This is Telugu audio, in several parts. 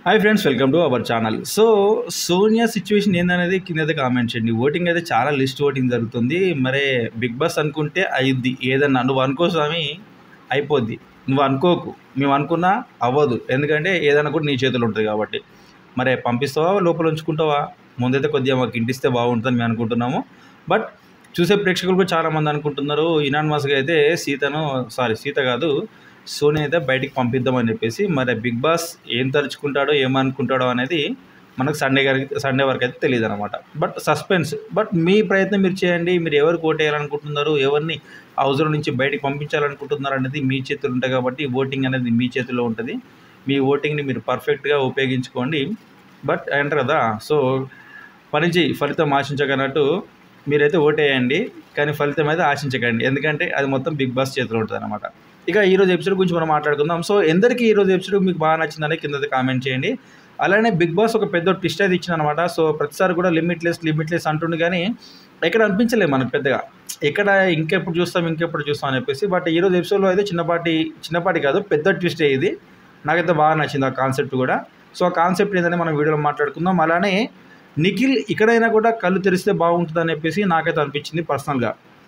hi friends welcome to our channel so Sonia situation ఏందనేది కింద కామెంట్ చేయండి ఓటింగ్ అయితే చాలా లిస్ట్ ఓటింగ్ జరుగుతుంది మరే బిగ్ బాస్ అనుకుంటే అయ్యిద్ది ఏదన్నా నువ్వు అనుకో స్వామి అయిపోద్ది నువ్వు అనుకోకు మేము అనుకున్నా అవ్వదు ఎందుకంటే ఏదైనా కూడా నీ చేతులు ఉంటుంది కాబట్టి మరే పంపిస్తావా లోపల ఉంచుకుంటావా ముందైతే కొద్దిగా మాకు ఇంటిస్తే బాగుంటుందని మేము అనుకుంటున్నాము బట్ చూసే ప్రేక్షకులు కూడా చాలామంది అనుకుంటున్నారు ఇనాన్మస్గా అయితే సీతను సారీ సీత కాదు సోనీ అయితే బయటికి పంపిద్దామని చెప్పేసి మరి బిగ్ బాస్ ఏం తలుచుకుంటాడో ఏమనుకుంటాడో అనేది మనకు సండే గారికి సండే వరకు అయితే తెలియదు అనమాట బట్ సస్పెన్స్ బట్ మీ ప్రయత్నం మీరు చేయండి మీరు ఎవరు కోటేయాలనుకుంటున్నారు ఎవరిని హౌస్లో నుంచి బయటికి పంపించాలనుకుంటున్నారు అనేది మీ చేతులు ఉంటాయి కాబట్టి ఓటింగ్ అనేది మీ చేతిలో ఉంటుంది మీ ఓటింగ్ని మీరు పర్ఫెక్ట్గా ఉపయోగించుకోండి బట్ అంటారు కదా సో పని చేయి ఫలితం ఆశించకన్నట్టు మీరైతే ఓటేయండి కానీ ఫలితం అయితే ఆశించకండి ఎందుకంటే అది మొత్తం బిగ్ బాస్ చేతిలో ఉంటుంది అనమాట ఇక ఈరోజు ఎపిసోడ్ గురించి మనం మాట్లాడుకుందాం సో ఎందరికీ ఈరోజు ఎపిసోడ్ మీకు బాగా నచ్చిందని కింద కామెంట్ చేయండి అలానే బిగ్ బాస్ ఒక పెద్ద ట్విస్ట్ అయితే ఇచ్చిన అనమాట సో ప్రతిసారి కూడా లిమిట్లెస్ లిమిట్లెస్ అంటుండు కానీ ఎక్కడ అనిపించలేదు మనకు పెద్దగా ఎక్కడ ఇంకెప్పుడు చూస్తాం ఇంకెప్పుడు చూస్తాం అని చెప్పేసి బట్ ఈరోజు ఎపిసోడ్లో అయితే చిన్నపాటి చిన్నపాటి కాదు పెద్ద ట్విస్ట్ ఇది నాకైతే బాగా నచ్చింది ఆ కాన్సెప్ట్ కూడా సో ఆ కాన్సెప్ట్ ఏదైనా మనం వీడియోలో మాట్లాడుకుందాం అలానే నిఖిల్ ఇక్కడైనా కూడా కళ్ళు తెరిస్తే బాగుంటుంది అని చెప్పేసి నాకైతే అనిపించింది పర్సనల్గా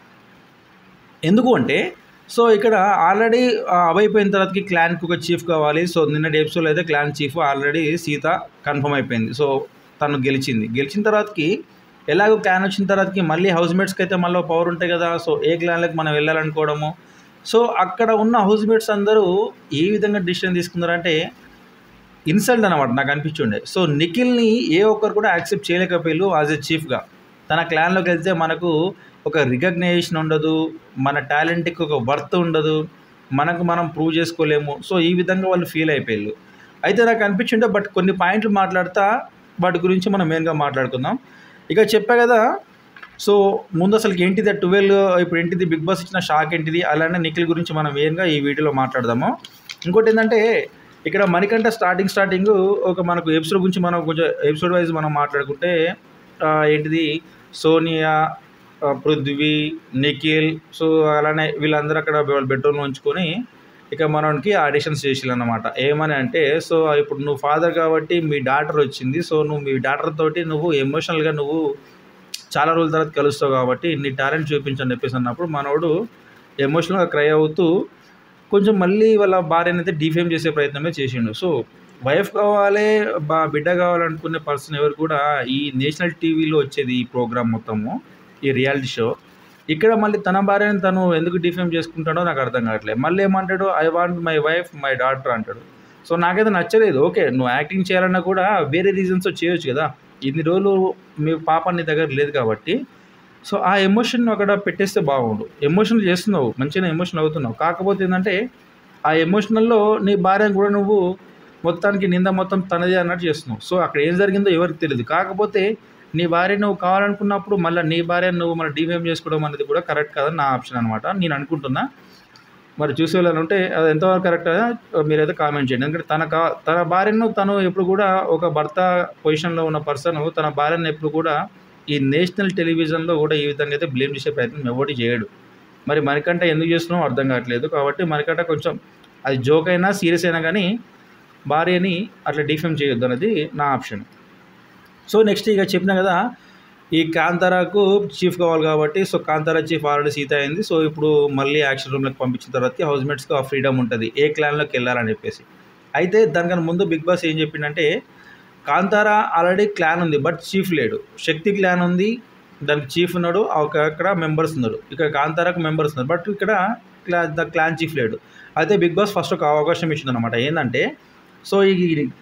ఎందుకు అంటే సో ఇక్కడ ఆల్రెడీ అవైపోయిన తర్వాతకి క్లాన్కి ఒక చీఫ్ కావాలి సో నిన్నటి ఎపిసోడ్లో అయితే clan chief already Sita confirm అయిపోయింది సో తను గెలిచింది గెలిచిన తర్వాతకి ఎలాగో క్లాన్ వచ్చిన తర్వాతకి మళ్ళీ హౌస్ మేట్స్కి అయితే మళ్ళీ పవర్ ఉంటాయి కదా సో ఏ క్లాన్లకు మనం వెళ్ళాలనుకోవడము సో అక్కడ ఉన్న హౌస్ మేట్స్ అందరూ ఏ విధంగా డిసిషన్ తీసుకున్నారంటే ఇన్సల్ట్ అనమాట నాకు అనిపించుండే సో నిఖిల్ని ఏ ఒక్కరు కూడా యాక్సెప్ట్ చేయలేకపోయారు యాజ్ ఎ చీఫ్గా తన క్లాన్లోకి వెళ్తే మనకు ఒక రికగ్నైజేషన్ ఉండదు మన టాలెంట్కి ఒక వర్త్ ఉండదు మనకు మనం ప్రూవ్ చేసుకోలేము సో ఈ విధంగా వాళ్ళు ఫీల్ అయిపోయారు అయితే నాకు అనిపించిండే బట్ కొన్ని పాయింట్లు మాట్లాడుతా వాటి గురించి మనం మెయిన్గా మాట్లాడుకుందాం ఇక చెప్పా కదా సో ముందు అసలు ఏంటిది ట్వెల్వ్ ఇప్పుడు ఏంటిది బిగ్ బాస్ ఇచ్చిన షాక్ ఏంటిది అలానే నిఖిల్ గురించి మనం మెయిన్గా ఈ వీడియోలో మాట్లాడదాము ఇంకోటి ఏంటంటే ఇక్కడ మనకంటే స్టార్టింగ్ స్టార్టింగ్ ఒక మనకు ఎపిసోడ్ గురించి మనం కొంచెం ఎపిసోడ్ వైజ్ మనం మాట్లాడుకుంటే ఏంటిది సోనియా పృథ్వీ నిఖిల్ సో అలానే వీళ్ళందరూ అక్కడ వాళ్ళ బెడ్రూమ్లో ఉంచుకొని ఇక మనకి ఆడిషన్స్ చేసిల్లన్నమాట ఏమని అంటే సో ఇప్పుడు నువ్వు ఫాదర్ కాబట్టి మీ డాటర్ వచ్చింది సో నువ్వు మీ డాటర్ తోటి నువ్వు ఎమోషనల్గా నువ్వు చాలా రోజుల తర్వాత కలుస్తావు కాబట్టి నీ టాలెంట్ చూపించని చెప్పేసి అన్నప్పుడు మనోడు ఎమోషనల్గా క్రై అవుతూ కొంచెం మళ్ళీ వాళ్ళ భార్యని అయితే డిఫేమ్ చేసే ప్రయత్నమే చేసిండు సో వైఫ్ కావాలి బా బిడ్డ కావాలనుకునే పర్సన్ ఎవరు కూడా ఈ నేషనల్ టీవీలో వచ్చేది ఈ ప్రోగ్రామ్ మొత్తము ఈ రియాలిటీ షో ఇక్కడ మళ్ళీ తన భార్యని తను ఎందుకు డిఫేమ్ చేసుకుంటాడో నాకు అర్థం కావట్లేదు మళ్ళీ ఏమంటాడు I want my wife my daughter అంటాడు సో నాకైతే నచ్చలేదు ఓకే నువ్వు యాక్టింగ్ చేయాలన్నా కూడా వేరే రీజన్స్ చేయొచ్చు కదా ఇన్ని రోజులు మీ పాప నీ దగ్గర లేదు కాబట్టి సో ఆ ఎమోషన్ అక్కడ పెట్టేస్తే బాగుండు ఎమోషన్ చేస్తున్నావు మంచిగా ఎమోషన్ అవుతున్నావు కాకపోతే ఏంటంటే ఆ ఎమోషనల్లో నీ భార్యను కూడా నువ్వు మొత్తానికి నింద మొత్తం తనదే అన్నట్టు చేస్తున్నావు సో అక్కడ ఏం జరిగిందో ఎవరికి తెలియదు కాకపోతే నీ భార్య నువ్వు కావాలనుకున్నప్పుడు మళ్ళీ నీ భార్య నువ్వు మళ్ళీ డివేమ్ చేసుకోవడం అనేది కూడా కరెక్ట్ కాదని నా ఆప్షన్ అనమాట నేను అనుకుంటున్నా మరి చూసే వాళ్ళు ఉంటే అది ఎంతవరకు కరెక్ట్ మీరైతే కామెంట్ చేయండి ఎందుకంటే తన కా తన భార్యను తను ఎప్పుడు కూడా ఒక భర్త పొజిషన్లో ఉన్న పర్సన్ తన భార్యను ఎప్పుడు కూడా ఈ నేషనల్ టెలివిజన్లో కూడా ఈ విధంగా అయితే బ్లేమ్ చేసే ప్రయత్నం ఎవటి చేయడు మరి మనకంట ఎందుకు చేస్తున్నామో అర్థం కావట్లేదు కాబట్టి మనకంట కొంచెం అది జోక్ అయినా సీరియస్ అయినా కానీ భార్యని అట్లా డిఫెమ్ చేయొద్దు అనేది నా ఆప్షన్ సో నెక్స్ట్ ఇక చెప్పిన కదా ఈ కాంతారాకు చీఫ్ కావాలి కాబట్టి so Kantara chief already Sita అయింది సో ఇప్పుడు మళ్ళీ యాక్షన్ రూమ్లోకి పంపించిన తర్వాత హౌస్ మేట్స్కి ఆ ఫ్రీడమ్ ఉంటుంది ఏ క్లాన్లోకి వెళ్ళాలని చెప్పేసి అయితే దానికన్నా ముందు బిగ్ బాస్ ఏం చెప్పిండంటే కాంతారా ఆల్రెడీ క్లాన్ ఉంది బట్ చీఫ్ లేడు శక్తి క్లాన్ ఉంది దానికి చీఫ్ ఉన్నాడు అక్కడ మెంబర్స్ ఉన్నారు ఇక్కడ కాంతారాకు మెంబర్స్ ఉన్నారు బట్ ఇక్కడ క్లా ద క్లాన్ చీఫ్ లేడు అయితే బిగ్ బాస్ ఫస్ట్ ఒక అవకాశం ఇచ్చింది అనమాట ఏంటంటే సో ఈ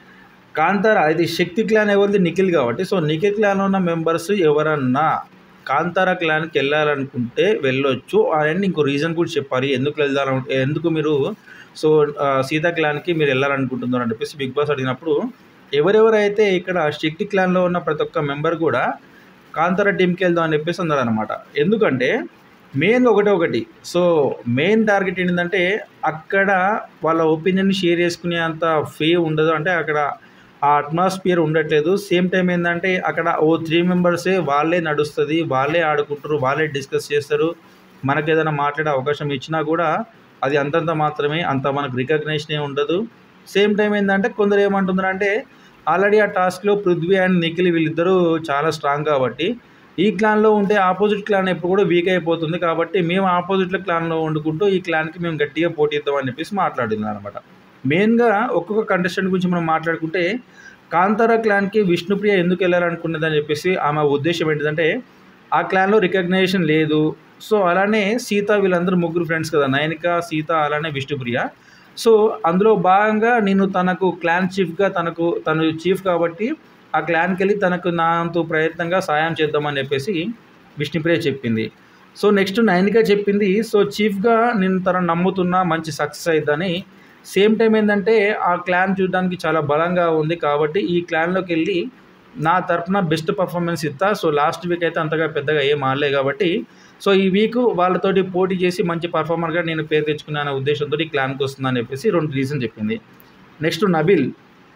కాంతారా ఇది శక్తి క్లాన్ ఎవరిది నిఖిల్ కాబట్టి సో నిఖిల్ క్లాన్ ఉన్న మెంబర్స్ ఎవరన్నా కాంతారా క్లాన్కి వెళ్ళాలనుకుంటే వెళ్ళొచ్చు అండ్ ఇంకో రీజన్ కూడా చెప్పాలి ఎందుకు వెళ్దాం ఎందుకు మీరు సో సీతా క్లాన్కి మీరు వెళ్ళాలనుకుంటున్నారు అని చెప్పేసి బిగ్ బాస్ అడిగినప్పుడు ఎవరెవరైతే ఇక్కడ శక్తి క్లాన్లో ఉన్న ప్రతి ఒక్క మెంబర్ కూడా కాంతారా టీంకి వెళ్దాం అని చెప్పేసి అన్నారు అనమాట ఎందుకంటే మెయిన్ ఒకటే ఒకటి సో మెయిన్ టార్గెట్ ఏంటంటే అక్కడ వాళ్ళ ఒపీనియన్ షేర్ చేసుకునే అంత ఫే ఉండదు అంటే అక్కడ ఆ అట్మాస్ఫియర్ ఉండట్లేదు సేమ్ టైం ఏంటంటే అక్కడ ఓ త్రీ మెంబర్సే వాళ్ళే నడుస్తుంది వాళ్ళే ఆడుకుంటారు వాళ్ళే డిస్కస్ చేస్తారు మనకు ఏదైనా మాట్లాడే అవకాశం ఇచ్చినా కూడా అది అంతంత మాత్రమే అంత మనకు రికగ్నేషన్ ఉండదు సేమ్ టైం ఏంటంటే కొందరు ఏమంటున్నారంటే ఆల్రెడీ ఆ టాస్క్లో పృథ్వీ అండ్ నిఖిల్ వీళ్ళిద్దరూ చాలా స్ట్రాంగ్ కాబట్టి ఈ క్లాన్లో ఉంటే ఆపోజిట్ క్లాన్ ఎప్పుడు కూడా వీక్ అయిపోతుంది కాబట్టి మేము ఆపోజిట్ క్లాన్లో వండుకుంటూ ఈ క్లాన్కి మేము గట్టిగా పోటీ ఇద్దామని చెప్పేసి మాట్లాడుతున్నారు అనమాట మెయిన్గా ఒక్కొక్క కంటెస్టెంట్ గురించి మనం మాట్లాడుకుంటే కాంతారా క్లాన్కి విష్ణుప్రియ ఎందుకు వెళ్ళాలనుకున్నదని చెప్పేసి ఆమె ఉద్దేశం ఏంటిదంటే ఆ క్లాన్లో రికగ్నైజేషన్ లేదు సో అలానే సీత వీళ్ళందరూ ముగ్గురు ఫ్రెండ్స్ కదా నయనిక సీత అలానే విష్ణుప్రియ సో అందులో భాగంగా నేను తనకు క్లాన్ చీఫ్గా తనకు తను చీఫ్ కాబట్టి ఆ క్లాన్కి వెళ్ళి తనకు నా అంతు ప్రయత్నంగా సాయం చేద్దామని చెప్పేసి విష్ణుప్రియ చెప్పింది సో నెక్స్ట్ నయనిక చెప్పింది సో చీఫ్గా నేను తనను నమ్ముతున్నా మంచి సక్సెస్ అయిద్దని సేమ్ టైం ఏంటంటే ఆ క్లాన్ చూడడానికి చాలా బలంగా ఉంది కాబట్టి ఈ క్లాన్లోకి వెళ్ళి నా తరఫున బెస్ట్ పర్ఫార్మెన్స్ ఇస్తా సో లాస్ట్ వీక్ అయితే అంతగా పెద్దగా ఏం ఆడలే కాబట్టి సో ఈ వీక్ వాళ్ళతోటి పోటీ చేసి మంచి పర్ఫార్మర్గా నేను పేరు తెచ్చుకున్నాను అనే ఉద్దేశంతో ఈ క్లాన్కి వస్తుందని చెప్పేసి రెండు రీజన్ చెప్పింది నెక్స్ట్ నబిల్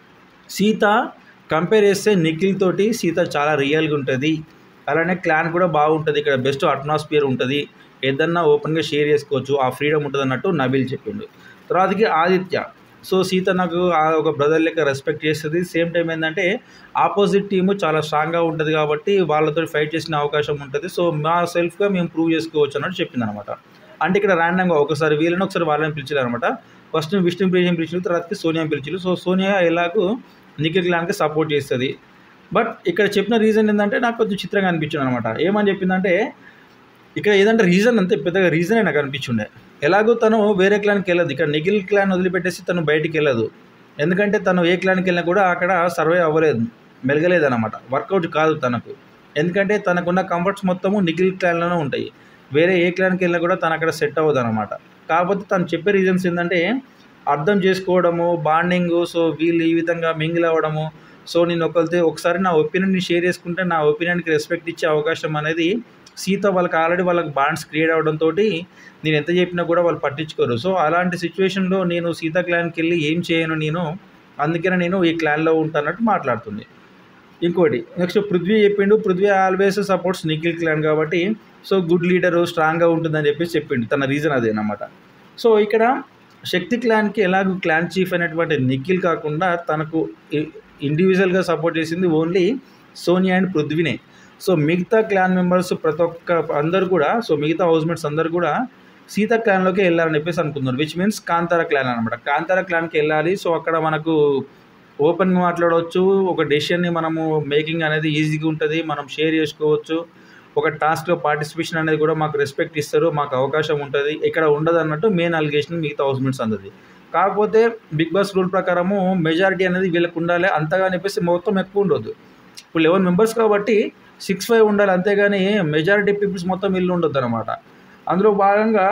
సీత కంపేర్ చేస్తే నిఖిల్ తోటి సీత చాలా రియల్గా ఉంటుంది అలానే క్లాన్ కూడా బాగుంటుంది ఇక్కడ బెస్ట్ అట్మాస్ఫియర్ ఉంటుంది ఏదన్నా ఓపెన్గా షేర్ చేసుకోవచ్చు ఆ ఫ్రీడమ్ ఉంటుంది అన్నట్టు నబిల్ చెప్పిండు తర్వాతకి ఆదిత్య సో సీత నాకు ఆ ఒక బ్రదర్ లెక్క రెస్పెక్ట్ చేస్తుంది సేమ్ టైం ఏంటంటే ఆపోజిట్ టీము చాలా స్ట్రాంగ్గా ఉంటుంది కాబట్టి వాళ్ళతో ఫైట్ చేసిన అవకాశం ఉంటుంది సో మా సెల్ఫ్గా మేము ప్రూవ్ చేసుకోవచ్చు అన్నట్టు చెప్పింది అనమాట అంటే ఇక్కడ ర్యాండమ్గా ఒకసారి వీళ్ళని ఒకసారి వాళ్ళని పిలిచారు అనమాట ఫస్ట్ విష్ణు ప్రియం పిలిచారు తర్వాతకి సోనియా పిలిచారు సో సోనియా ఎలాగూ నిఖిల్ క్లాన్కి సపోర్ట్ చేస్తుంది బట్ ఇక్కడ చెప్పిన రీజన్ ఏంటంటే నాకు కొంచెం చిత్రంగా అనిపించింది అనమాట ఏమని చెప్పిందంటే ఇక్కడ ఏదంటే రీజన్ అంతే పెద్దగా రీజనే నాకు అనిపించుండే ఎలాగో తను వేరే క్లాన్కి వెళ్ళదు ఇక్కడ నిఖిల్ క్లాన్ వదిలిపెట్టేసి తను బయటికి వెళ్ళదు ఎందుకంటే తను ఏ క్లాన్కి వెళ్ళినా కూడా అక్కడ సర్వే అవ్వలేదు మెలగలేదు అనమాట వర్కౌట్ కాదు తనకు ఎందుకంటే తనకున్న కంఫర్ట్స్ మొత్తము నిఖిల్ క్లాన్లోనే ఉంటాయి వేరే ఏ క్లాన్కి వెళ్ళినా కూడా తను అక్కడ సెట్ అవ్వదు అనమాట కాకపోతే తను చెప్పే రీజన్స్ ఏంటంటే అర్థం చేసుకోవడము బాండింగ్ సో వీళ్ళు ఈ విధంగా మింగిల్ అవ్వడము సో నేను ఒకరితో ఒకసారి నా ఒపీనియన్ని షేర్ చేసుకుంటే నా ఒపీనియన్కి రెస్పెక్ట్ ఇచ్చే అవకాశం అనేది సీత వాళ్ళకి ఆల్రెడీ వాళ్ళకి బాండ్స్ క్రియేట్ అవడంతో నేను ఎంత చెప్పినా కూడా వాళ్ళు పట్టించుకోరు సో అలాంటి సిచ్యువేషన్లో నేను సీత క్లాన్కి వెళ్ళి ఏం చేయను నేను అందుకనే నేను ఈ క్లాన్లో ఉంటానట్టు మాట్లాడుతుంది ఇంకోటి నెక్స్ట్ పృథ్వీ చెప్పిండు Prithvi always supports Nikhil clan కాబట్టి సో గుడ్ లీడరు స్ట్రాంగ్గా ఉంటుందని చెప్పేసి చెప్పిండు తన రీజన్ అదేనమాట సో ఇక్కడ శక్తి క్లాన్కి ఎలాగో క్లాన్ చీఫ్ అయినటువంటి నిఖిల్ కాకుండా తనకు ఇండివిజువల్గా సపోర్ట్ చేసింది ఓన్లీ సోనియా అండ్ పృథ్వీనే సో మిగతా క్లాన్ మెంబర్స్ ప్రతి ఒక్క అందరు కూడా సో మిగతా హౌస్మేట్స్ అందరు కూడా సీత క్లాన్లోకి వెళ్ళాలని చెప్పేసి అనుకున్నారు విచ్ మీన్స్ కాంతార క్లాన్ అనమాట కాంతార క్లాన్కి వెళ్ళాలి సో అక్కడ మనకు ఓపెన్గా మాట్లాడవచ్చు ఒక డెసిషన్ని మనము మేకింగ్ అనేది ఈజీగా ఉంటుంది మనం షేర్ చేసుకోవచ్చు ఒక టాస్క్లో పార్టిసిపేషన్ అనేది కూడా మాకు రెస్పెక్ట్ ఇస్తారు మాకు అవకాశం ఉంటుంది ఇక్కడ ఉండదు అన్నట్టు మెయిన్ అలిగేషన్ మిగతా హౌస్మేట్స్ అందరిది కాకపోతే బిగ్ బాస్ రూల్ ప్రకారము మెజారిటీ అనేది వీళ్ళకి ఉండాలి అంతగా చెప్పేసి మొత్తం ఎక్కువ ఉండొద్దు ఇప్పుడు లెవెన్ మెంబర్స్ కాబట్టి సిక్స్ ఫైవ్ ఉండాలి అంతేగాని మెజారిటీ పీపుల్స్ మొత్తం వీళ్ళు ఉండొద్దు అనమాట అందులో భాగంగా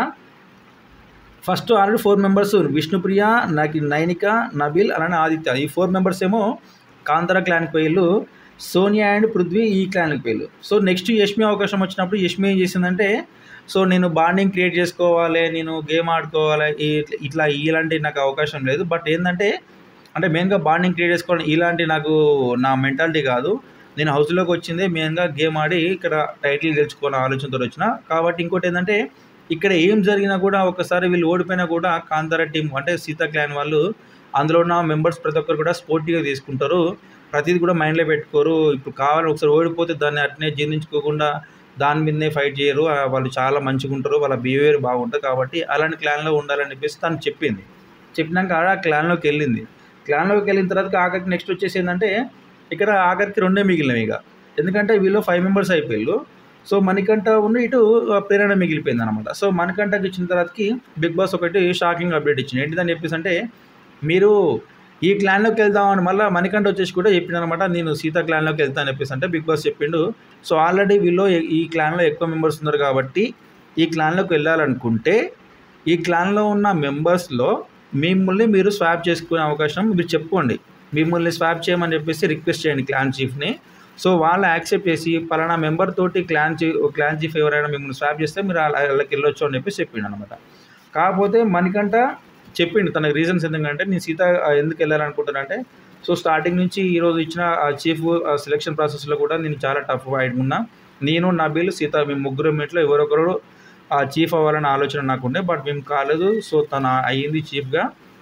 first already four members Vishnupriya నాకు నైనిక నబిల్ అలానే ఆదిత్య ఈ ఫోర్ మెంబర్స్ ఏమో కాంతార క్లాన్కి పోయిళ్ళు సోనియా అండ్ పృథ్వీ ఈ క్లాన్కి పోయిళ్ళు సో నెక్స్ట్ యష్మి అవకాశం వచ్చినప్పుడు యష్మి ఏం చేసిందంటే సో నేను బాండింగ్ క్రియేట్ చేసుకోవాలి నేను గేమ్ ఆడుకోవాలి ఈ- ఇట్లా ఇలాంటి నాకు అవకాశం లేదు బట్ ఏంటంటే అంటే మెయిన్గా బాండింగ్ క్రియేట్ చేసుకోవాలి ఇలాంటి నాకు నా మెంటాలిటీ కాదు నేను హౌస్లోకి వచ్చింది మెయిన్గా గేమ్ ఆడి ఇక్కడ టైటిల్ గెలుచుకోవాలని ఆలోచనతో వచ్చిన కాబట్టి ఇంకోటి ఏంటంటే ఇక్కడ ఏం జరిగినా కూడా ఒకసారి వీళ్ళు ఓడిపోయినా కూడా కాంతార టీం అంటే సీత క్లాన్ వాళ్ళు అందులో ఉన్న మెంబర్స్ ప్రతి ఒక్కరు కూడా స్పోర్టివ్గా తీసుకుంటారు ప్రతిదీ కూడా మైండ్లో పెట్టుకోరు ఇప్పుడు కావాలని ఒకసారి ఓడిపోతే దాన్ని అట్నే జీర్ణించుకోకుండా దాని మీదనే ఫైట్ చేయరు ఆ, వాళ్ళు చాలా మంచిగా ఉంటారు వాళ్ళ బిహేవియర్ బాగుంటుంది కాబట్టి అలాంటి క్లాన్లో ఉండాలని చెప్పేసి తను చెప్పింది చెప్పినాక ఆడ ఆ క్లాన్లోకి వెళ్ళింది క్లాన్లోకి వెళ్ళిన తర్వాత ఆఖరికి నెక్స్ట్ వచ్చేసి ఏంటంటే ఇక్కడ ఆఖరికి రెండే మిగిలినవి ఇక ఎందుకంటే వీళ్ళు ఫైవ్ మెంబర్స్ అయిపోయారు సో మణికంఠ ఉన్న ఇటు ఆ, ప్రేరణ మిగిలిపోయింది అనమాట సో మణికంఠకి ఇచ్చిన తర్వాతకి బిగ్ బాస్ ఒకటి షాకింగ్ అప్డేట్ ఇచ్చింది ఏంటిదని చెప్పేసి అంటే మీరు ఈ క్లాన్లోకి వెళ్దామని మళ్ళీ మణికంఠ వచ్చేసి కూడా చెప్పింది అనమాట నేను సీత క్లాన్లోకి వెళ్తాను చెప్పేసి అంటే బిగ్ బాస్ చెప్పిండు సో ఆల్రెడీ వీళ్ళు ఈ- ఈ క్లాన్లో ఎక్కువ మెంబర్స్ ఉన్నారు కాబట్టి ఈ క్లాన్లోకి వెళ్ళాలనుకుంటే ఈ క్లాన్లో ఉన్న మెంబర్స్లో మిమ్మల్ని మీరు స్వాప్ చేసుకునే అవకాశం మీరు చెప్పుకోండి మిమ్మల్ని స్వాప్ చేయమని చెప్పేసి రిక్వెస్ట్ చేయండి క్లాన్ చీఫ్ని సో వాళ్ళు యాక్సెప్ట్ చేసి పలానా మెంబర్ తోటి క్లాన్ చీఫ్ క్లాన్ చీఫ్ ఎవరైనా మిమ్మల్ని స్వాప్ చేస్తే మీరు అలా- వాళ్ళకి వెళ్ళొచ్చు అని చెప్పేసి చెప్పిండు అనమాట కాకపోతే మనకంట చెప్పిండు తనకు రీజన్స్ ఎందుకంటే నేను సీత ఆ, ఎందుకు వెళ్ళాలనుకుంటున్నానంటే సో స్టార్టింగ్ నుంచి ఈరోజు ఇచ్చిన ఆ చీఫ్ సెలక్షన్ ప్రాసెస్లో కూడా నేను చాలా టఫ్ ఉన్నా నేను నబీల్ సీత మేము ముగ్గురు మీట్లో ఎవరొకరు ఆ చీఫ్ అవ్వాలన్న ఆలోచన నాకు ఉండే బట్ మేము కాలేదు సో తను అయ్యింది చీఫ్గా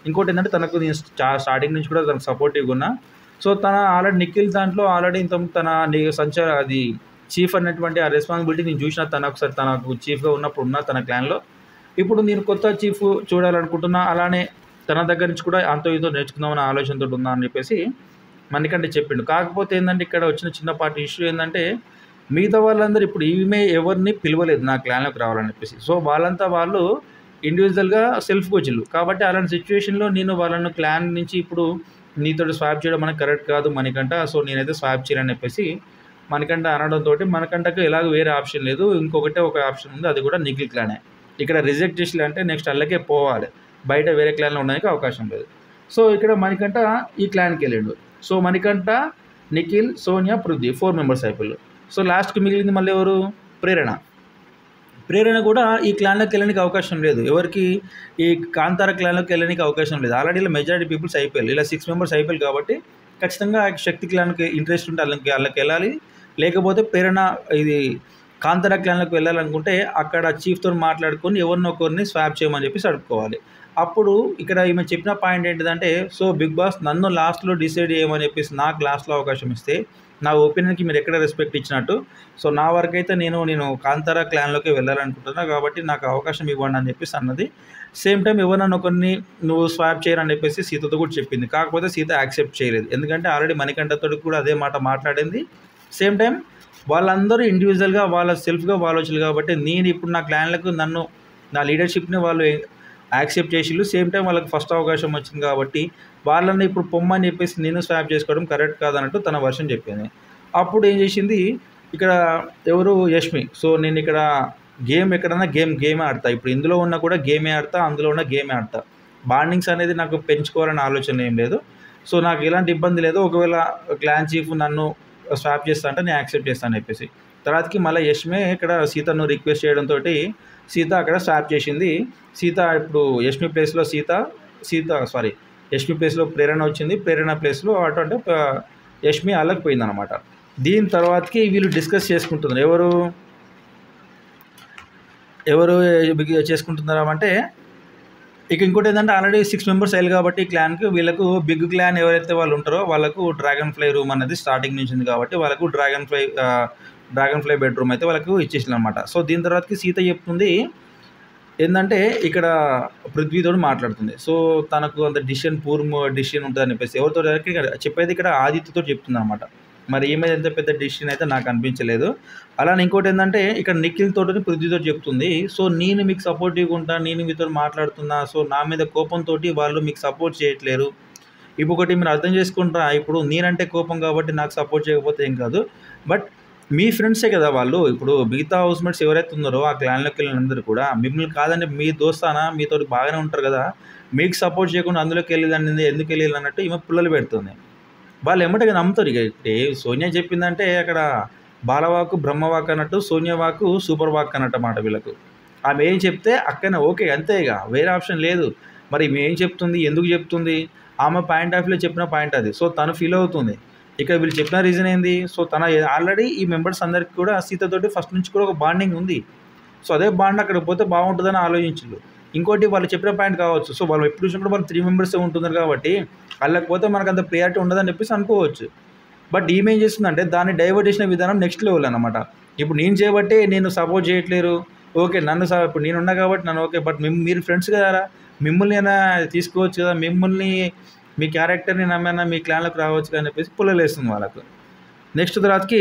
ఇంకోటి ఏంటంటే తనకు నేను స్టా- స్టార్టింగ్ నుంచి కూడా తనకు సపోర్టివ్గా ఉన్నా సో తన ఆల్రెడీ నిఖిల్ దాంట్లో ఆల్రెడీ ఇంత తన ని- సంచార అది చీఫ్ అన్నటువంటి ఆ రెస్పాన్సిబిలిటీ నేను చూసిన తన ఒకసారి తనకు చీఫ్గా ఉన్నప్పుడు ఉన్న తన క్లాన్లో ఇప్పుడు నేను కొత్త చీఫ్ చూడాలనుకుంటున్నా అలానే తన దగ్గర నుంచి కూడా అంతో ఇంతో నేర్చుకుందామన్న ఆలోచనతో ఉన్నా అని చెప్పేసి మనకంటే చెప్పిండు కాకపోతే ఏంటంటే ఇక్కడ వచ్చిన చిన్నపాటి ఇష్యూ ఏంటంటే మిగతా వాళ్ళందరూ ఇప్పుడు ఈమె ఎవరిని పిలవలేదు నా క్లాన్లోకి రావాలని చెప్పేసి సో వాళ్ళంతా వాళ్ళు ఇండివిజువల్గా సెల్ఫ్ కోచ్లు కాబట్టి అలాంటి సిచ్యువేషన్లో నేను వాళ్ళను క్లాన్ నుంచి ఇప్పుడు నీతో స్వాప్ చేయడం మనకు కరెక్ట్ కాదు మనకంట సో నేనైతే స్వాప్ చేయాలని చెప్పేసి మనకంట అనడంతో మనకంటకు ఎలాగో వేరే ఆప్షన్ లేదు ఇంకొకటే ఒక ఆప్షన్ ఉంది అది కూడా నిఖిల్ క్లానే ఇక్కడ రిజెక్ట్ చేసి అంటే నెక్స్ట్ అల్లకే పోవాలి బయట వేరే క్లాన్లో ఉండడానికి అవకాశం లేదు సో ఇక్కడ మణికంట ఈ క్లాన్కి వెళ్ళాడు so Manikanta Nikhil Sonia Prithvi four members అయిపోయారు సో లాస్ట్కి మిగిలింది మళ్ళీ ఎవరు ప్రేరణ ప్రేరణ కూడా ఈ క్లాన్లోకి వెళ్ళడానికి అవకాశం లేదు ఎవరికి ఈ కాంతార క్లాన్లోకి వెళ్ళడానికి అవకాశం లేదు ఆల్రెడీ ఇలా మెజారిటీ పీపుల్స్ అయిపోయారు ఇలా సిక్స్ మెంబర్స్ అయిపోయారు కాబట్టి ఖచ్చితంగా ఆ శక్తి క్లాన్కి ఇంట్రెస్ట్ ఉంటే వాళ్ళకి వాళ్ళకి వెళ్ళాలి లేకపోతే ప్రేరణ ఇది కాంతార క్లాన్లోకి వెళ్ళాలనుకుంటే అక్కడ చీఫ్తో మాట్లాడుకొని ఎవరినో ఒకరిని స్వాప్ చేయమని చెప్పేసి అడుక్కోవాలి అప్పుడు ఇక్కడ ఈమె చెప్పిన పాయింట్ ఏంటిదంటే సో బిగ్ బాస్ నన్ను లాస్ట్లో డిసైడ్ చేయమని చెప్పేసి నాకు లాస్ట్లో అవకాశం ఇస్తే నా ఒపీనియన్కి మీరు ఎక్కడ రెస్పెక్ట్ ఇచ్చినట్టు సో నా వరకు అయితే నేను నేను కాంతారా క్లాన్లోకి వెళ్ళాలనుకుంటున్నా కాబట్టి నాకు అవకాశం ఇవ్వండి అని చెప్పేసి అన్నది సేమ్ టైం ఎవరన్నా ఒకరిని నువ్వు స్వాప్ చేయరని చెప్పేసి సీతతో కూడా చెప్పింది కాకపోతే సీత యాక్సెప్ట్ చేయలేదు ఎందుకంటే ఆల్రెడీ మణికంఠతో కూడా అదే మాట మాట్లాడింది సేమ్ టైం వాళ్ళందరూ ఇండివిజువల్గా వాళ్ళ సెల్ఫ్గా ఆలోచనలు కాబట్టి నేను ఇప్పుడు నా క్లాన్లకు నన్ను నా లీడర్షిప్ని వాళ్ళు యాక్సెప్ట్ చేసిళ్ళు సేమ్ టైం వాళ్ళకి ఫస్ట్ అవకాశం వచ్చింది కాబట్టి వాళ్ళని ఇప్పుడు పొమ్మని చెప్పేసి నేను స్వాప్ చేసుకోవడం కరెక్ట్ కాదన్నట్టు తన వర్షన్ చెప్పింది అప్పుడు ఏం చేసింది ఇక్కడ ఎవరు యష్మి సో నేను ఇక్కడ గేమ్ ఎక్కడన్నా గేమ్ గేమే ఆడతా ఇప్పుడు ఇందులో ఉన్న కూడా గేమే ఆడతా అందులో ఉన్న గేమే ఆడతా బాండింగ్స్ అనేది నాకు పెంచుకోవాలనే ఆలోచన ఏం లేదు సో నాకు ఎలాంటి ఇబ్బంది లేదు ఒకవేళ క్లాన్ చీఫ్ నన్ను స్వాప్ చేస్తా అంటే నేను యాక్సెప్ట్ చేస్తాను చెప్పేసి తర్వాతకి మళ్ళీ యష్మే ఇక్కడ సీతను రిక్వెస్ట్ చేయడంతో సీత అక్కడ స్వాప్ చేసింది సీత ఇప్పుడు యష్మి ప్లేస్లో సీత సీత సారీ యష్మి ప్లేస్లో ప్రేరణ వచ్చింది ప్రేరణ ప్లేస్లో అటు అంటే ఆ, యష్మి అల్లకి పోయింది అనమాట దీని తర్వాతకి వీళ్ళు డిస్కస్ చేసుకుంటున్నారు ఎవరు ఎవరు బిగ్ చేసుకుంటున్నారు అంటే ఇక ఇంకోటి ఏంటంటే ఆల్రెడీ సిక్స్ మెంబర్స్ అయ్యారు కాబట్టి ఈ క్లాన్కి వీళ్ళకు బిగ్ క్లాన్ ఎవరైతే వాళ్ళు ఉంటారో వాళ్ళకు డ్రాగన్ ఫ్లై రూమ్ అనేది స్టార్టింగ్ నుంచి ఉంది కాబట్టి వాళ్ళకు dragon fly dragon fly bedroom అయితే వాళ్ళకు ఇచ్చేసింది అనమాట సో దీని తర్వాతకి సీత చెప్తుంది ఏంటంటే ఇక్కడ పృథ్వీతో మాట్లాడుతుంది సో తనకు అంత డిసిషన్ పూర్వ డిసిషన్ ఉంటుంది అని చెప్పేసి ఎవరితో డైరెక్ట్ ఇక్కడ చెప్పేది ఇక్కడ ఆదిత్యతో చెప్తుంది అనమాట మరి ఈమె ఎంత పెద్ద డిసిషన్ అయితే నాకు అనిపించలేదు అలానే ఇంకోటి ఏంటంటే ఇక్కడ నిఖిల్ తోటి పృథ్వీతో చెప్తుంది సో నేను మీకు సపోర్టివ్గా ఉంటా నేను మీతో మాట్లాడుతున్నా సో నా మీద కోపంతో వాళ్ళు మీకు సపోర్ట్ చేయట్లేరు ఇంకొకటి మీరు అర్థం చేసుకుంటారా ఇప్పుడు నేనంటే కోపం కాబట్టి నాకు సపోర్ట్ చేయకపోతే ఏం కాదు బట్ మీ ఫ్రెండ్సే కదా వాళ్ళు ఇప్పుడు మిగతా హౌస్మేట్స్ ఎవరైతే ఉన్నారో ఆ క్లాన్లోకి వెళ్ళిన అందరూ కూడా మిమ్మల్ని కాదండి మీ దోస్తానా మీతో బాగానే ఉంటారు కదా మీకు సపోర్ట్ చేయకుండా అందులోకి వెళ్ళేదాన్ని ఎందుకు వెళ్ళాలి అన్నట్టు ఈమె పుల్లలు పెడుతుంది వాళ్ళు ఎమ్మటిగా నమ్ముతారు ఇక ఏ సోనియా చెప్పిందంటే అక్కడ బాలవాకు బ్రహ్మవాక్ అన్నట్టు సోనియా వాకు సూపర్ వాక్ అన్నట్టు మాట వీళ్ళకు ఆమె ఏం చెప్తే అక్కనే ఓకే అంతే ఇక వేరే ఆప్షన్ లేదు మరి ఈమె ఏం చెప్తుంది ఎందుకు చెప్తుంది ఆమె పాయింట్ ఆఫ్ వ్యూలో చెప్పిన పాయింట్ అది సో తను ఫీల్ అవుతుంది ఇక్కడ వీళ్ళు చెప్పిన రీజన్ ఏంది సో తన ఆల్రెడీ ఈ మెంబర్స్ అందరికి కూడా సీతతోటి ఫస్ట్ నుంచి కూడా ఒక బాండింగ్ ఉంది సో అదే బాండ్ అక్కడ పోతే బాగుంటుందని ఆలోచించారు ఇంకోటి వాళ్ళు చెప్పిన పాయింట్ కావచ్చు సో వాళ్ళు ఎప్పుడు చూసినా కూడా వాళ్ళు త్రీ మెంబర్సే ఉంటున్నారు కాబట్టి వాళ్ళకి పోతే మనకు అంత ప్రియారిటీ ఉండదని చెప్పేసి అనుకోవచ్చు బట్ ఈమె ఏం చేస్తుందంటే దాన్ని డైవర్ట్ చేసిన విధానం నెక్స్ట్ లెవెల్ అనమాట ఇప్పుడు నేను చేయబట్టే నేను సపోర్ట్ చేయట్లేరు ఓకే నన్ను స- ఇప్పుడు నేను ఉన్నా కాబట్టి నన్ను ఓకే బట్ మిమ్ మీరు ఫ్రెండ్స్ కదా మిమ్మల్ని అయినా తీసుకోవచ్చు కదా మిమ్మల్ని మీ క్యారెక్టర్ని నమ్మైనా మీ క్లాన్లోకి రావచ్చు కదా అని చెప్పేసి పుల్లలేస్తుంది వాళ్ళకు నెక్స్ట్ తర్వాతకి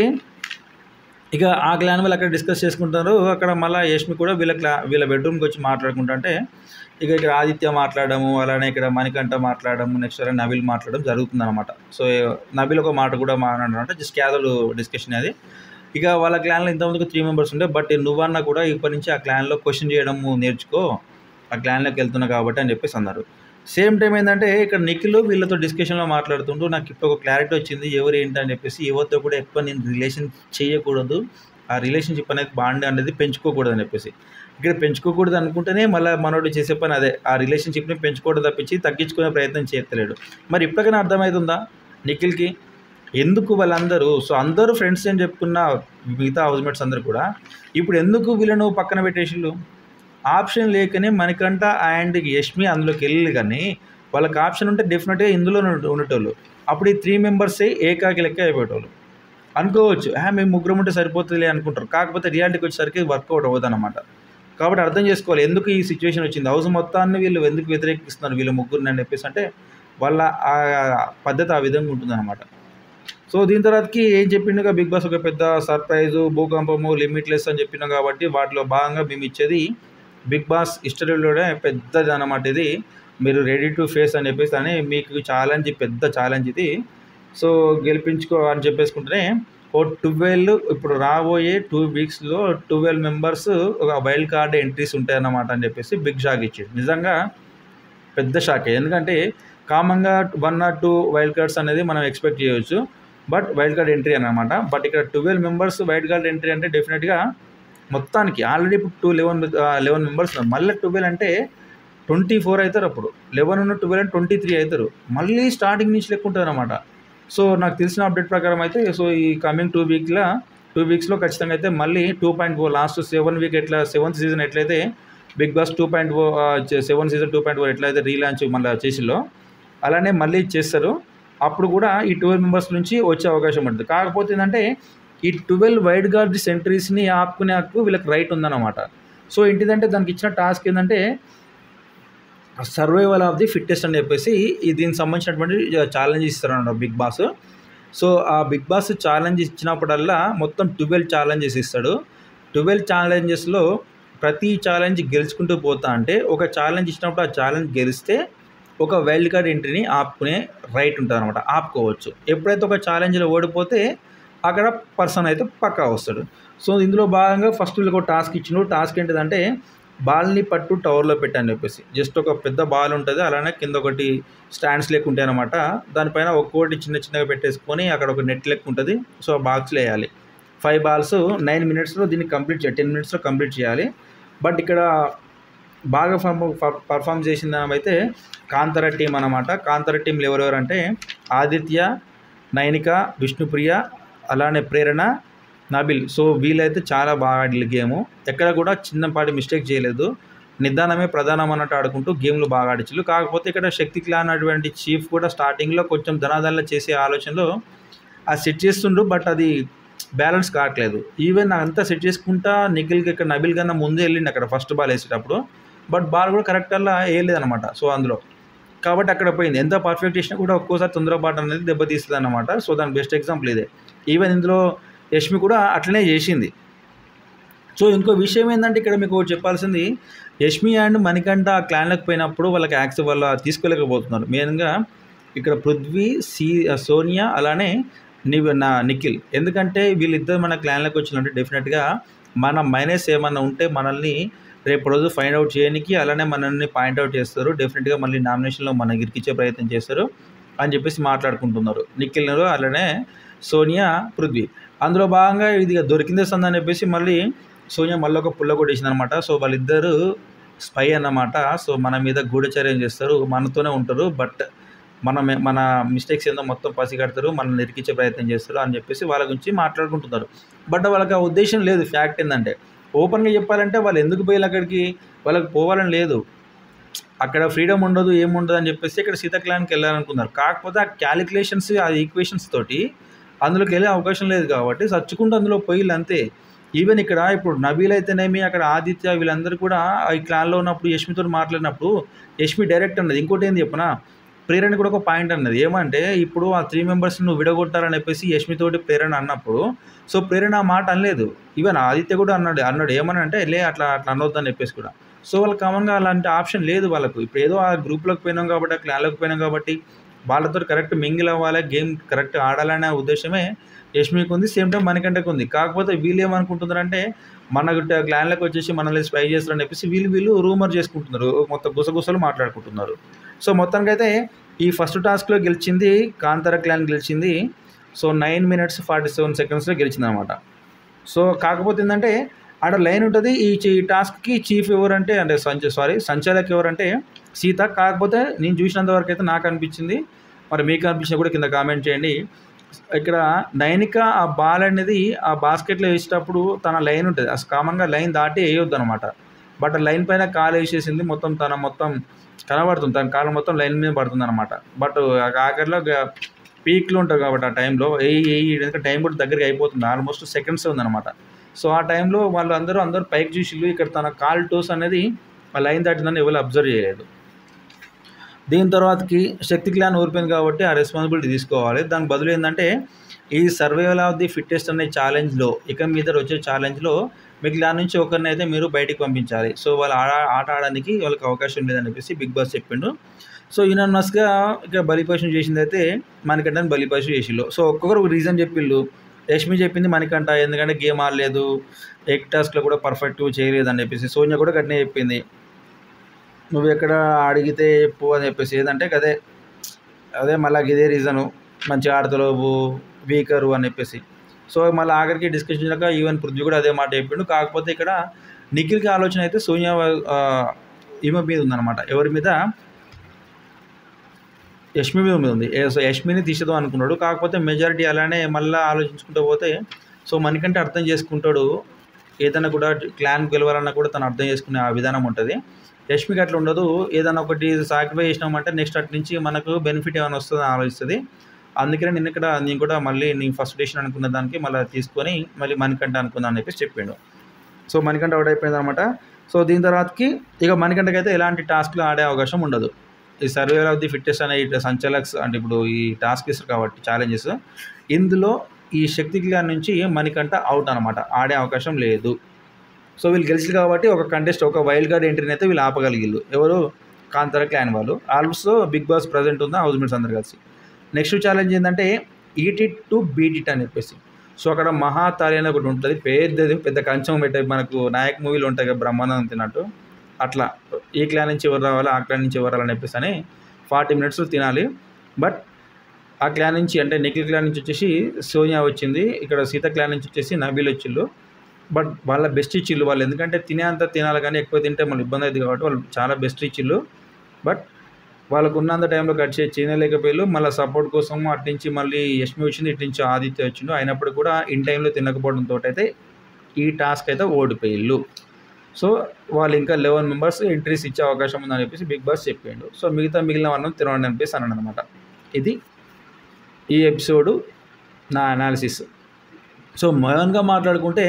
ఇక ఆ క్లాన్ వాళ్ళు అక్కడ డిస్కస్ చేసుకుంటారు అక్కడ మళ్ళీ యష్మి కూడా వీళ్ళ క్లా వీళ్ళ బెడ్రూమ్కి వచ్చి మాట్లాడుకుంటుంటే ఇక ఇక్కడ ఆదిత్య మాట్లాడము అలానే ఇక్కడ మణికంఠ మాట్లాడము నెక్స్ట్ అలానే నబిల్ మాట్లాడడం జరుగుతుంది అనమాట సో నబిల్ ఒక మాట కూడా మాట్లాడారంటే జస్ట్ క్యాజువల్ డిస్కషన్ అది ఇక వాళ్ళ క్లాన్లో ఇంతమందికి త్రీ మెంబర్స్ ఉండే బట్ నువ్వన్నా కూడా ఇప్పటి నుంచి ఆ క్లాన్లో క్వశ్చన్ చేయడము నేర్చుకో ఆ క్లాన్లోకి వెళ్తున్నా కాబట్టి అని చెప్పేసి అన్నారు సేమ్ టైం ఏంటంటే ఇక్కడ నిఖిల్ వీళ్ళతో డిస్కషన్లో మాట్లాడుతుంటూ నాకు ఇప్పుడు ఒక క్లారిటీ వచ్చింది ఎవరు ఏంటి అని చెప్పేసి ఎవరితో కూడా ఎక్కువ నేను రిలేషన్ చేయకూడదు ఆ రిలేషన్షిప్ అనేది బాండ్ అనేది పెంచుకోకూడదు అని చెప్పేసి ఇక్కడ పెంచుకోకూడదు అనుకుంటేనే మళ్ళీ మనోడు చేసే పని అదే ఆ రిలేషన్షిప్ని పెంచుకోవడం తప్పించి తగ్గించుకునే ప్రయత్నం చేయట్లేడు మరి ఇప్పటికైనా అర్థమవుతుందా నిఖిల్కి ఎందుకు వాళ్ళందరూ సో అందరూ ఫ్రెండ్స్ అని చెప్పుకున్న మిగతా హౌస్మేట్స్ అందరూ కూడా ఇప్పుడు ఎందుకు వీళ్ళను పక్కన పెట్టేసిళ్ళు ఆప్షన్ లేకనే మనకంట అండ్ యష్మి అందులోకి వెళ్ళి కానీ వాళ్ళకి ఆప్షన్ ఉంటే డెఫినెట్గా ఇందులో ఉండేటోళ్ళు అప్పుడు ఈ త్రీ మెంబర్సే ఏకాకి లెక్క అయిపోయేటోళ్ళు అనుకోవచ్చు "ఆ, మేము ముగ్గురం ఉంటే సరిపోతుందిలే అనుకుంటారు కాకపోతే రియాలిటీకి వచ్చేసరికి వర్కౌట్ అవ్వదు అనమాట కాబట్టి అర్థం చేసుకోవాలి ఎందుకు ఈ సిచ్యువేషన్ వచ్చింది హౌస్ మొత్తాన్ని వీళ్ళు ఎందుకు వ్యతిరేకిస్తున్నారు వీళ్ళు ముగ్గురిని అని చెప్పేసి అంటే వాళ్ళ ఆ పద్ధతి ఆ విధంగా ఉంటుందన్నమాట సో దీని తర్వాతకి ఏం చెప్పిండుగా బిగ్ బాస్ ఒక పెద్ద సర్ప్రైజు భూకంపము లిమిట్లెస్ అని చెప్పినాం కాబట్టి వాటిలో భాగంగా మేము ఇచ్చేది బిగ్ బాస్ హిస్టరీలోనే పెద్దది అన్నమాట ఇది మీరు రెడీ టు ఫేస్ అని చెప్పేసి అని మీకు ఛాలెంజ్ పెద్ద ఛాలెంజ్ ఇది సో గెలిపించుకో అని చెప్పేసుకుంటేనే ఓ ట్వెల్వ్ ఇప్పుడు రాబోయే టూ వీక్స్లో ట్వెల్వ్ మెంబర్స్ ఒక వైల్డ్ కార్డ్ ఎంట్రీస్ ఉంటాయన్నమాట అని చెప్పేసి బిగ్ షాక్ ఇచ్చాడు నిజంగా పెద్ద షాక్ ఎందుకంటే కామన్గా one or two wild cards అనేది మనం ఎక్స్పెక్ట్ చేయవచ్చు బట్ వైల్డ్ కార్డ్ ఎంట్రీ అనమాట బట్ ఇక్కడ twelve members wild card entry అంటే డెఫినెట్గా మొత్తానికి ఆల్రెడీ ఇప్పుడు టూ లెవెన్ లెవెన్ మెంబర్స్ ఉన్నారు మళ్ళీ ట్వెల్వ్ అంటే ట్వంటీ ఫోర్ అవుతారు అప్పుడు లెవెన్ ఉన్న ట్వెల్వ్ అంటే ట్వంటీ త్రీ అవుతారు మళ్ళీ స్టార్టింగ్ నుంచి లెక్క ఉంటుంది అనమాట సో నాకు తెలిసిన అప్డేట్ ప్రకారం అయితే సో ఈ కమింగ్ టూ వీక్లో టూ వీక్స్లో ఖచ్చితంగా అయితే మళ్ళీ two point four last seven week ఎట్లా సెవెంత్ సీజన్ ఎట్లయితే Bigg Boss two point four seven season two point four ఎట్లయితే రీలాంచ్ మళ్ళీ చేసిలో అలానే మళ్ళీ చేస్తారు అప్పుడు కూడా ఈ ట్వెల్వ్ మెంబర్స్ నుంచి వచ్చే అవకాశం ఉంటుంది కాకపోతే ఏంటంటే ఈ ట్వెల్వ్ వైడ్ గార్డ్ సెంటరీస్ని ఆపుకునే హక్కు వీళ్ళకి రైట్ ఉందన్నమాట సో ఏంటిదంటే దానికి ఇచ్చిన టాస్క్ ఏంటంటే సర్వైవల్ ఆఫ్ ది ఫిట్టెస్ట్ అని చెప్పేసి ఈ దీనికి సంబంధించినటువంటి ఛాలెంజ్ ఇస్తారన్నమాట బిగ్ బాస్ సో ఆ బిగ్ బాస్ ఛాలెంజ్ ఇచ్చినప్పుడల్లా మొత్తం ట్వెల్వ్ ఛాలెంజెస్ ఇస్తాడు ట్వెల్వ్ ఛాలెంజెస్లో ప్రతి ఛాలెంజ్ గెలుచుకుంటూ పోతా అంటే ఒక ఛాలెంజ్ ఇచ్చినప్పుడు ఆ ఛాలెంజ్ గెలిస్తే ఒక వైల్డ్ కార్డ్ ఎంట్రీని ఆపుకునే రైట్ ఉంటుంది అనమాట ఆపుకోవచ్చు ఎప్పుడైతే ఒక ఛాలెంజ్లో ఓడిపోతే అక్కడ పర్సన్ అయితే పక్కా వస్తాడు సో ఇందులో భాగంగా ఫస్ట్ వీళ్ళకి ఒక టాస్క్ ఇచ్చిన టాస్క్ ఏంటిదంటే బాల్ని పట్టు టవర్లో పెట్టని చెప్పేసి జస్ట్ ఒక పెద్ద బాల్ ఉంటుంది అలానే కింద ఒకటి స్టాండ్స్ లెక్క ఉంటాయి అనమాట దానిపైన ఒక్కోటి చిన్న చిన్నగా పెట్టేసుకొని అక్కడ ఒక నెట్ లెక్క ఉంటుంది సో ఆ బాక్స్లో వేయాలి ఫైవ్ బాల్స్ నైన్ మినిట్స్లో దీన్ని కంప్లీట్ చేయాలి టెన్ మినిట్స్లో కంప్లీట్ చేయాలి బట్ ఇక్కడ బాగా పర్ఫామ్ చేసిన అయితే కాంతర టీం అనమాట కాంతర టీంలు ఎవరెవరు అంటే ఆదిత్య నైనిక విష్ణుప్రియ అలానే ప్రేరణ నబిల్ సో వీళ్ళైతే చాలా బాగా ఆడిన గేము ఎక్కడ కూడా చిన్నపాటి మిస్టేక్ చేయలేదు నిదానమే ప్రధానం అన్నట్టు ఆడుకుంటూ గేమ్లు బాగా ఆడించారు కాకపోతే ఇక్కడ శక్తి క్లాన్ అటువంటి చీఫ్ కూడా స్టార్టింగ్లో కొంచెం ధనాదాల్లో చేసే ఆలోచనలో అది సెట్ చేస్తుండ్రు బట్ అది బ్యాలెన్స్ కావట్లేదు ఈవెన్ అంతా సెట్ చేసుకుంటా నిఖిల్కి ఇక్కడ నబిల్ కన్నా ముందే వెళ్ళిండి అక్కడ ఫస్ట్ బాల్ వేసేటప్పుడు బట్ బాల్ కూడా కరెక్ట్ అలా వేయలేదన్నమాట సో అందులో కాబట్టి అక్కడ పోయింది ఎంత పర్ఫెక్ట్ చేసినా కూడా ఒక్కోసారి తొందరపాటు అనేది దెబ్బతీస్తుంది అనమాట సో దాని బెస్ట్ ఎగ్జాంపుల్ ఇదే ఈవెన్ ఇందులో యష్మి కూడా అట్లనే చేసింది సో ఇంకో విషయం ఏంటంటే ఇక్కడ మీకు ఒకటి చెప్పాల్సింది యష్మి అండ్ మణికంఠ ఆ క్లాన్లకు పోయినప్పుడు వాళ్ళకి యాక్సెస్ వల్ల తీసుకోలేకపోతున్నారు మెయిన్గా ఇక్కడ పృథ్వీ సి సోనియా అలానే ని నా నిఖిల్ ఎందుకంటే వీళ్ళిద్దరు మన క్లాన్లోకి వచ్చినట్టు డెఫినెట్గా మన మైనస్ ఏమన్నా ఉంటే మనల్ని రేపు రోజు ఫైండ్ అవుట్ చేయడానికి అలానే మనల్ని పాయింట్అవుట్ చేస్తారు డెఫినెట్గా మళ్ళీ నామినేషన్లో మన ఇరికిచ్చే ప్రయత్నం చేస్తారు అని చెప్పేసి మాట్లాడుకుంటున్నారు నిఖిల్ అలానే సోనియా పృథ్వీ అందులో భాగంగా ఇది దొరికిందే సందని చెప్పేసి మళ్ళీ సోనియా మళ్ళీ ఒక పుల్ల కొట్టేసింది అనమాట సో వాళ్ళిద్దరు స్పై అన్నమాట సో మన మీద గూఢచర్యం చేస్తారు మనతోనే ఉంటారు బట్ మన మన మిస్టేక్స్ ఏందో మొత్తం పసిగడతారు మనల్ని నిరికించే ప్రయత్నం చేస్తారు అని చెప్పేసి వాళ్ళ గురించి మాట్లాడుకుంటున్నారు బట్ వాళ్ళకి ఆ ఉద్దేశం లేదు ఫ్యాక్ట్ ఏంటంటే ఓపెన్గా చెప్పాలంటే వాళ్ళు ఎందుకు పోయాలి అక్కడికి వాళ్ళకి పోవాలని లేదు అక్కడ ఫ్రీడమ్ ఉండదు ఏముండదు అని చెప్పేసి ఇక్కడ సీతాక్లాన్కి వెళ్ళాలనుకున్నారు కాకపోతే ఆ క్యాలిక్యులేషన్స్ ఆ ఈక్వేషన్స్ తోటి అందులోకి వెళ్ళే అవకాశం లేదు కాబట్టి సచ్చుకుంటూ అందులో పోయిల్లు అంతే ఈవెన్ ఇక్కడ ఇప్పుడు నబీల్ అయితేనేమి అక్కడ ఆదిత్య వీళ్ళందరూ కూడా ఈ క్లాన్లో ఉన్నప్పుడు యష్మితో మాట్లాడినప్పుడు యష్మి డైరెక్ట్ అన్నది ఇంకోటి ఏంది చెప్పనా ప్రేరణ కూడా ఒక పాయింట్ అన్నది ఏమంటే ఇప్పుడు ఆ త్రీ మెంబర్స్ నువ్వు విడగొట్టారని చెప్పేసి యష్మితోటి ప్రేరణ అన్నప్పుడు సో ప్రేరణ ఆ మాట అనలేదు ఈవెన్ ఆదిత్య కూడా అన్నాడు అన్నాడు ఏమని అంటే లే అట్లా అట్లా అనొద్దు అని చెప్పేసి కూడా సో వాళ్ళకి కామన్గా అలాంటి ఆప్షన్ లేదు వాళ్ళకు ఇప్పుడు ఏదో ఆ గ్రూప్లోకి పోయినాం కాబట్టి ఆ క్లాన్లోకి పోయినాం కాబట్టి వాళ్ళతో కరెక్ట్ మింగిల్ అవ్వాలి గేమ్ కరెక్ట్ ఆడాలనే ఉద్దేశమే యష్మికి ఉంది సేమ్ టైం మనకంటకు ఉంది కాకపోతే వీళ్ళు ఏమనుకుంటున్నారంటే మన క్లాన్లోకి వచ్చేసి మనల్ని స్పై చేస్తారని చెప్పేసి వీళ్ళు వీళ్ళు రూమర్ చేసుకుంటున్నారు మొత్తం గుసగుసలు మాట్లాడుకుంటున్నారు సో మొత్తానికైతే ఈ ఫస్ట్ టాస్క్లో గెలిచింది కాంతార క్లాన్ గెలిచింది so nine minutes forty seven సెకండ్స్లో గెలిచింది అనమాట సో కాకపోతే ఏంటంటే ఆడ లైన్ ఉంటుంది ఈ ఈ టాస్క్కి చీఫ్ ఎవరంటే అంటే సంచ సారీ సంచాలక్ ఎవరంటే సీత కాకపోతే నేను చూసినంత వరకు అయితే నాకు అనిపించింది మరి మీకు అనిపించినా కూడా కింద కామెంట్ చేయండి ఇక్కడ నైనిక ఆ బాల్ అనేది ఆ బాస్కెట్లో వేసేటప్పుడు తన లైన్ ఉంటుంది అసలు కామన్గా లైన్ దాటి వేయొద్దు అనమాట బట్ లైన్ పైన కాలు వేసేసింది మొత్తం తన మొత్తం కనబడుతుంది తన కాలు మొత్తం లైన్ మీద పడుతుంది అనమాట బట్ ఆఖరిలో పీక్లో ఉంటుంది కాబట్టి ఆ టైంలో ఏ ఏ ఎందుకంటే టైం కూడా దగ్గరికి అయిపోతుంది ఆల్మోస్ట్ సెకండ్స్ ఉందన్నమాట సో ఆ టైంలో వాళ్ళు అందరూ అందరూ పైకి చూసిళ్ళు ఇక్కడ తన కాల్ టోస్ అనేది ఆ లైన్ దాటిందని ఎవరు అబ్జర్వ్ చేయలేదు దీని తర్వాతకి శక్తి క్లాన్ ఓడిపోయింది కాబట్టి ఆ రెస్పాన్సిబిలిటీ తీసుకోవాలి దానికి బదులు ఏంటంటే ఈ సర్వైవల్ ఆఫ్ ది ఫిట్టెస్ట్ అనే ఛాలెంజ్లో ఇక మీద వచ్చే ఛాలెంజ్లో మీకు దాని నుంచి ఒకరిని అయితే మీరు బయటికి పంపించాలి సో వాళ్ళు ఆడ ఆట ఆడడానికి వాళ్ళకి అవకాశం లేదని చెప్పేసి బిగ్ బాస్ చెప్పిండు సో యునానమస్గా ఇక్కడ బలిపశం చేసింది అయితే మనకంటే బలిపశు చేసిళ్ళు సో ఒక్కొక్కరు ఒక రీజన్ చెప్పిళ్ళు యష్మి చెప్పింది మనకంట ఎందుకంటే గేమ్ ఆడలేదు ఎగ్ టాస్క్లో కూడా పర్ఫెక్ట్ చేయలేదు అని చెప్పేసి సోనియా కూడా గట్టినే చెప్పింది నువ్వు ఎక్కడ అడిగితే చెప్పు అని చెప్పేసి ఏదంటే అదే అదే మళ్ళీ ఇదే రీజను మంచిగా ఆడతలేవు వీకరు అని చెప్పేసి సో మళ్ళీ ఆఖరికి డిస్కషన్ చేశాక ఈవెన్ పృథ్వీ కూడా అదే మాట చెప్పిండు కాకపోతే ఇక్కడ నిఖిల్కి ఆలోచన అయితే సోనియా ఆ, ఈమె మీద ఉందన్నమాట ఎవరి మీద యష్మి మీద మీద ఉంది ఏ- సో యష్మిని తీసేద్దాం అనుకున్నాడు కాకపోతే మెజారిటీ అలానే మళ్ళీ ఆలోచించుకుంటూ పోతే సో మనకంటే అర్థం చేసుకుంటాడు ఏదైనా కూడా క్లాన్ గెలవాలన్నా కూడా తను అర్థం చేసుకునే ఆ విధానం ఉంటుంది యష్మికి అట్లా ఉండదు ఏదైనా ఒకటి సాక్రిఫై చేసినామంటే నెక్స్ట్ అటు నుంచి మనకు బెనిఫిట్ ఏమైనా వస్తుందని ఆలోచిస్తుంది అందుకనే నేను ఇక్కడ నేను కూడా మళ్ళీ నీ ఫస్ట్ డెసిషన్ అనుకున్న దానికి మళ్ళీ తీసుకొని మళ్ళీ మణికంఠ అనుకుందాం అని చెప్పేసి చెప్పిండు సో మణికంఠ అవుట్ అయిపోయింది అనమాట సో దీని తర్వాతకి ఇక మణికంఠకి అయితే ఎలాంటి టాస్క్లు ఆడే అవకాశం ఉండదు ఈ సర్వేర్ ఆఫ్ ది ఫిట్టెస్ట్ అనే ఈ సంచలక్స్ అంటే ఇప్పుడు ఈ టాస్క్ ఇస్తారు కాబట్టి ఛాలెంజెస్ ఇందులో ఈ శక్తి క్లియర్ నుంచి మణికంఠ అవుట్ అనమాట ఆడే అవకాశం లేదు సో వీళ్ళు గెలిచారు కాబట్టి ఒక కంటెస్ట్ ఒక వైల్డ్ కార్డ్ ఎంట్రీని అయితే వీళ్ళు ఆపగలిగిళ్ళు ఎవరు కాంతార క్లాన్ వాళ్ళు ఆల్సో బిగ్ బాస్ ప్రజెంట్ ఉంది హౌస్ మేట్స్ అందరు కలిసి నెక్స్ట్ ఛాలెంజ్ ఏంటంటే eat it to beat it అని చెప్పేసి సో అక్కడ మహాతాలి అని ఒకటి ఉంటుంది పెద్దది పెద్ద కంచం పెట్టే మనకు నాయక్ మూవీలో ఉంటాయి కదా బ్రహ్మానందం తిన్నట్టు అట్లా ఈ క్లాన్ నుంచి ఎవరు రావాలి ఆ క్లాన్ నుంచి ఎవరు రావాలని చెప్పేసి అని ఫార్టీ మినిట్స్ తినాలి బట్ ఆ క్లాన్ నుంచి అంటే నిఖిల్ క్లాన్ నుంచి వచ్చేసి సోనియా వచ్చింది ఇక్కడ సీత క్లాన్ నుంచి వచ్చేసి నబీల్ వచ్చిళ్ళు బట్ వాళ్ళ బెస్ట్ ఇచ్చిళ్ళు వాళ్ళు ఎందుకంటే తినే అంత తినాలి కానీ ఎక్కువ తింటే మళ్ళీ ఇబ్బంది అవుతుంది కాబట్టి వాళ్ళు చాలా బెస్ట్ ఇచ్చిళ్ళు బట్ వాళ్ళకు ఉన్నంత టైంలో కట్ చేసి చేయలేకపోయారు మళ్ళీ సపోర్ట్ కోసం అటు నుంచి మళ్ళీ యష్మి వచ్చింది ఇటు నుంచి ఆదిత్య వచ్చిండు అయినప్పుడు కూడా ఇన్ టైంలో తినకపోవడంతో అయితే ఈ టాస్క్ అయితే ఓడిపోయిళ్ళు సో వాళ్ళు ఇంకా లెవెన్ మెంబర్స్ ఎంట్రీస్ ఇచ్చే అవకాశం ఉందని చెప్పేసి బిగ్ బాస్ చెప్పిండు సో మిగతా మిగిలిన వాళ్ళని తినడం అనిపిస్తే అన్నాడు అనమాట ఇది ఈ ఎపిసోడు నా అనాలిసిస్ సో మోహన్గా మాట్లాడుకుంటే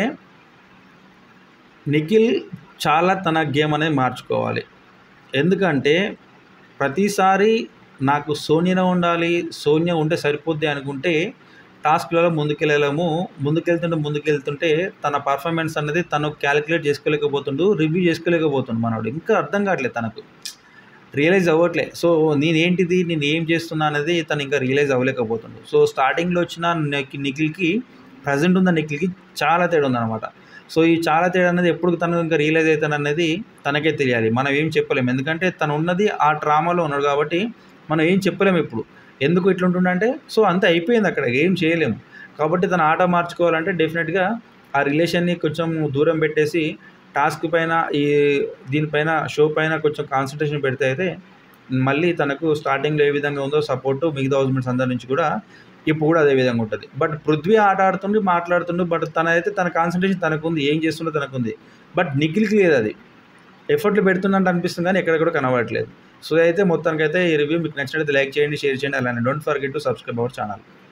నిఖిల్ చాలా తన గేమ్ అనేది మార్చుకోవాలి ఎందుకంటే ప్రతిసారి నాకు సోనియా ఉండాలి సోనియా ఉంటే సరిపోద్ది అనుకుంటే టాస్క్లలో ముందుకెళ్ళలేము ముందుకెళ్తుంటే ముందుకెళ్తుంటే తన పర్ఫార్మెన్స్ అనేది తను క్యాలిక్యులేట్ చేసుకోలేకపోతుండు రివ్యూ చేసుకోలేకపోతుండు మనవాడు ఇంకా అర్థం కావట్లేదు తనకు రియలైజ్ అవ్వట్లే సో నేనేంటిది నేను ఏం చేస్తున్నా అనేది తను ఇంకా రియలైజ్ అవ్వలేకపోతుండు సో స్టార్టింగ్లో వచ్చిన నిఖి- నిఖిల్కి ప్రజెంట్ ఉన్న నిఖిల్కి చాలా తేడా ఉందన్నమాట సో ఈ చాలా తేడా అనేది ఎప్పుడు తను ఇంకా రియలైజ్ అవుతాను అనేది తనకే తెలియాలి మనం ఏం చెప్పలేము ఎందుకంటే తను ఉన్నది ఆ డ్రామాలో ఉన్నాడు కాబట్టి మనం ఏం చెప్పలేము ఇప్పుడు ఎందుకు ఇట్లుంటుండంటే సో అంత అయిపోయింది అక్కడ ఏం చేయలేము కాబట్టి తన ఆట మార్చుకోవాలంటే డెఫినెట్గా ఆ రిలేషన్ని కొంచెం దూరం పెట్టేసి టాస్క్ పైన ఈ దీనిపైన షో పైన కొంచెం కాన్సన్ట్రేషన్ పెడితే అయితే మళ్ళీ తనకు స్టార్టింగ్లో ఏ విధంగా ఉందో సపోర్టు మిగతా హౌస్ మేట్స్ అందరి నుంచి కూడా ఇప్పుడు కూడా అదే విధంగా ఉంటుంది బట్ పృథ్వీ ఆట ఆడుతుండి మాట్లాడుతుండు బట్ తనైతే తన కాన్సన్ట్రేషన్ తనకు ఉంది ఏం చేస్తుండో తనకు ఉంది బట్ నిఖిల్కి లేదు అది ఎఫర్ట్లు పెడుతున్నట్టు అనిపిస్తుంది కానీ ఎక్కడ కూడా కనబడట్లేదు సో అయితే మొత్తానికైతే ఈ రివ్యూ మీకు నచ్చినట్లయితే లైక్ చేయండి షేర్ చేయండి అలానే don't forget to subscribe our channel